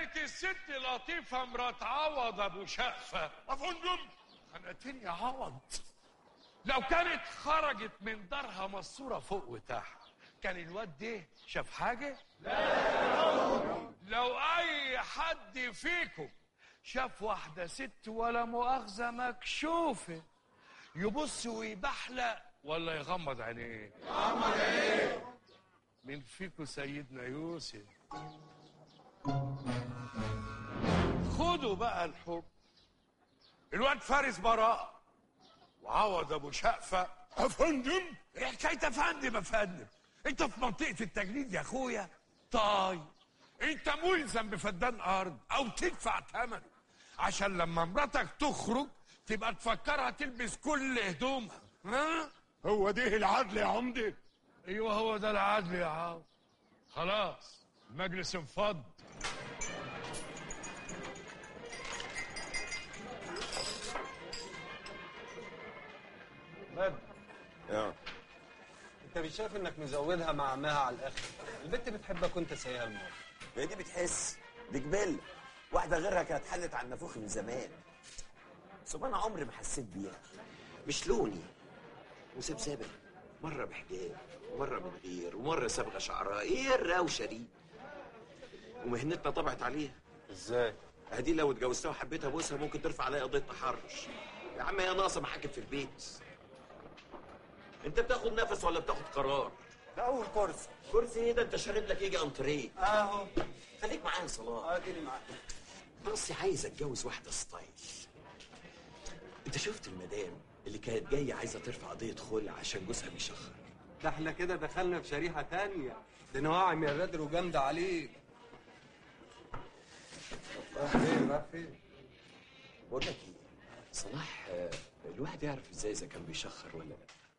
كانت الست لطيفة مرات عوض أبو شقفة افندم خنقتني يا عوض لو كانت خرجت من دارها مصورة فوق وتحت كان الواد ده شاف حاجة؟ لا لو أي حد فيكم شاف واحدة ست ولا مؤاخذة مكشوفة يبص ويبحلق ولا يغمض عينيه؟ يغمض عينيه مين فيكم سيدنا يوسف؟ خدوا بقى الحب الواد فارس براء وعوض ابو شقفه افندم ايه حكايه يا فندم يا فندم انت في منطقه التجنيد يا اخويا طيب انت ملزم بفدان ارض او تدفع ثمن عشان لما مراتك تخرج تبقى تفكرها تلبس كل هدومها ها هو ده العدل يا عمدة ايوه هو ده العدل يا عاو خلاص المجلس انفض بدر اه انت مش شايف انك مزودها مع عمها على الاخر البنت بتحبك وانت سايقها الماضي هي دي بتحس دي جبلة واحدة غيرها كانت حلت على النافوخ من زمان ثم أنا عمري ما حسيت بيها مش لوني وسبسبة مرة بحجاب ومرة من غير ومرة صبغة شعرها ايه الروشة دي ومهنتنا طبعت عليها ازاي هدي لو اتجوزتها وحبيتها بوسها ممكن ترفع عليا قضية تحرش يا عم هي ناقصة محاكم في البيت انت بتاخد نفس ولا بتاخد قرار ده اول كورس كرسي ايه ده انت شارب لك يجي انتريه اهو خليك معايا يا صلاح اديني معاك بصي عايز اتجوز واحده ستايل انت شفت المدام اللي كانت جايه عايزه ترفع قضيه خلع عشان جوزها بيشخر ده احنا كده دخلنا في شريحه تانية ده نواعم يا بدر وجامده عليك رايح فين رايح فين بقول لك ايه صلاح آه، الواحد يعرف ازاي اذا كان بيشخر ولا لا